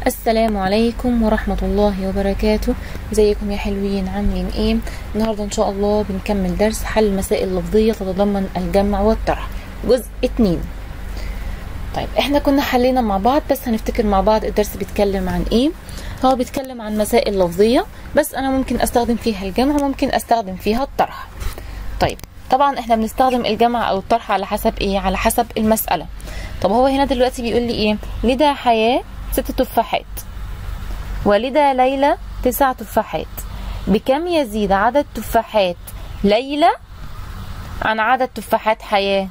السلام عليكم ورحمة الله وبركاته ازيكم يا حلوين عاملين ايه النهاردة ان شاء الله بنكمل درس حل مسائل لفظية تتضمن الجمع والطرح جزء اتنين طيب احنا كنا حلينا مع بعض بس هنفتكر مع بعض الدرس بيتكلم عن ايه هو بيتكلم عن مسائل لفظية بس انا ممكن استخدم فيها الجمع وممكن استخدم فيها الطرح طيب طبعا احنا بنستخدم الجمع او الطرح على حسب ايه على حسب المسألة طب هو هنا دلوقتي بيقول لي ايه لدى حياة ست تفاحات ولدى ليلى تسع تفاحات بكم يزيد عدد تفاحات ليلى عن عدد تفاحات حياة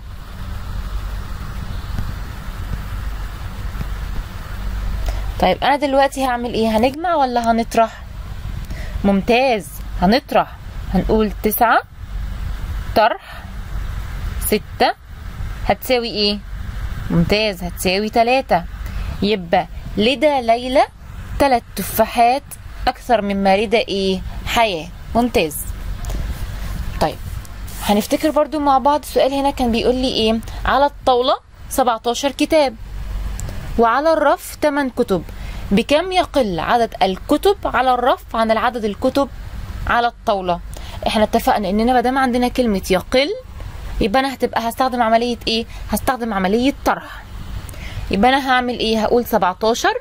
طيب انا دلوقتي هعمل ايه هنجمع ولا هنطرح ممتاز هنطرح هنقول تسعة طرح ستة هتساوي ايه ممتاز هتساوي تلاتة يبقى لدى ليلى تلات تفاحات اكثر مما لدى ايه حياة ممتاز طيب هنفتكر برضو مع بعض السؤال هنا كان بيقول لي ايه على الطاولة 17 كتاب وعلى الرف 8 كتب بكم يقل عدد الكتب على الرف عن العدد الكتب على الطاولة احنا اتفقنا اننا ما دام عندنا كلمة يقل يبقى انا هتبقى هستخدم عملية ايه هستخدم عملية طرح يبقى انا هعمل ايه هقول 17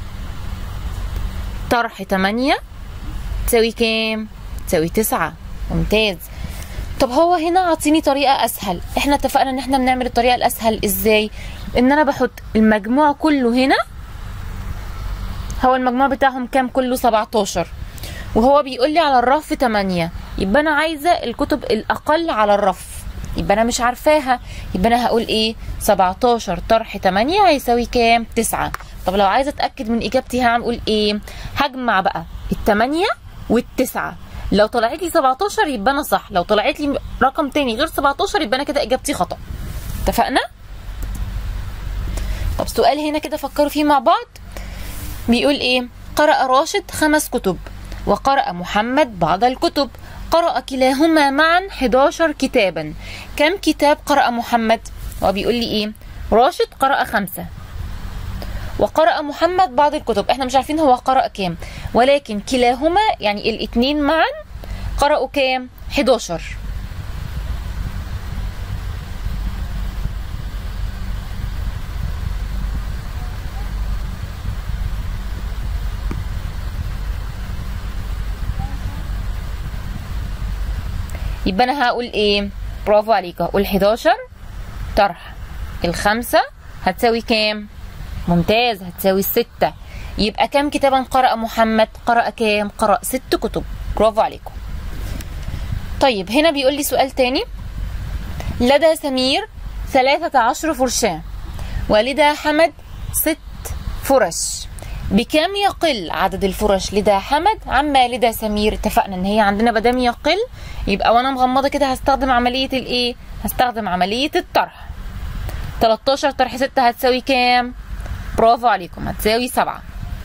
طرح 8 تساوي كام تساوي 9 ممتاز طب هو هنا عاطيني طريقة اسهل احنا اتفقنا ان احنا بنعمل الطريقة الاسهل ازاي ان انا بحط المجموع كله هنا هو المجموع بتاعهم كام كله 17 وهو بيقول لي على الرف 8 يبقى انا عايزه الكتب الاقل على الرف يبقى انا مش عارفاها يبقى انا هقول ايه 17 طرح 8 هيساوي كام 9 طب لو عايزه اتاكد من اجابتي هعمل ايه هجمع بقى الثمانية والتسعة لو طلعت لي 17 يبقى انا صح لو طلعت لي رقم تاني غير 17 يبقى انا كده اجابتي خطا اتفقنا طب سؤال هنا كده فكروا فيه مع بعض بيقول ايه قرأ راشد خمس كتب وقرأ محمد بعض الكتب قرأ كلاهما معا 11 كتابا كم كتاب قرأ محمد هو بيقول لي ايه راشد قرأ خمسة وقرأ محمد بعض الكتب احنا مش عارفين هو قرأ كام ولكن كلاهما يعني الاتنين معا قرأوا كام 11 يبقى انا هقول ايه برافو عليك هقول 11 طرح الخمسة هتساوي كام ممتاز هتساوي الستة يبقى كام كتابا قرأ محمد قرأ كام قرأ ست كتب برافو عليكم طيب هنا بيقول لي سؤال تاني لدى سمير ثلاثة عشر فرشاة ولدى حمد ست فرش بكم يقل عدد الفرش لدى حمد عما لدى سمير اتفقنا ان هي عندنا مادام يقل يبقى وانا مغمضه كده هستخدم عمليه الايه هستخدم عمليه الطرح 13 طرح 6 هتساوي كام برافو عليكم هتساوي 7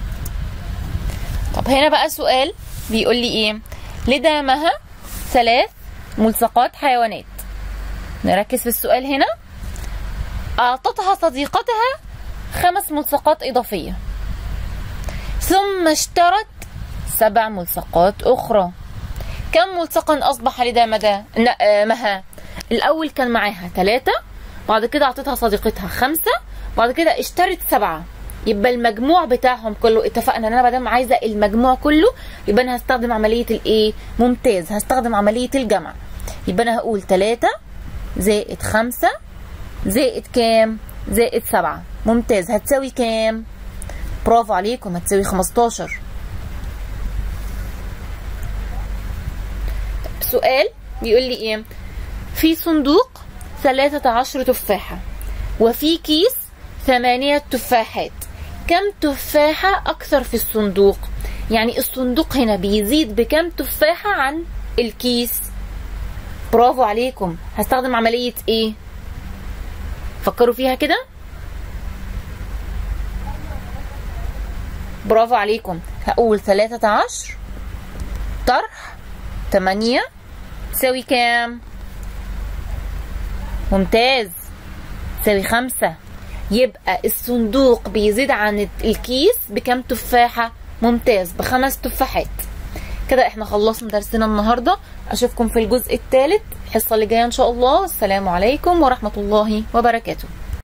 طب هنا بقى سؤال بيقول لي ايه لدى مها ثلاث ملصقات حيوانات نركز في السؤال هنا اعطتها صديقتها خمس ملصقات اضافيه ثم اشترت سبع ملصقات أخرى كم ملصقا أصبح لدى مدى مها الأول كان معاها ثلاثة بعد كده أعطتها صديقتها خمسة بعد كده اشترت سبعة يبقى المجموع بتاعهم كله اتفقنا ان انا مادام عايزه المجموع كله يبقى انا هستخدم عمليه الايه ممتاز هستخدم عمليه الجمع يبقى انا هقول 3 زائد 5 زائد كام زائد 7 ممتاز هتساوي كام برافو عليكم هتساوي 15 سؤال بيقول لي ايه في صندوق 13 تفاحة وفي كيس ثمانية تفاحات كم تفاحة أكثر في الصندوق يعني الصندوق هنا بيزيد بكم تفاحة عن الكيس برافو عليكم هستخدم عملية ايه فكروا فيها كده برافو عليكم هقول ثلاثة عشر طرح تمانية تساوي كام ممتاز تساوي خمسة يبقى الصندوق بيزيد عن الكيس بكام تفاحة ممتاز بخمس تفاحات كده احنا خلصنا درسنا النهاردة اشوفكم في الجزء الثالث الحصة اللي جاية ان شاء الله والسلام عليكم ورحمة الله وبركاته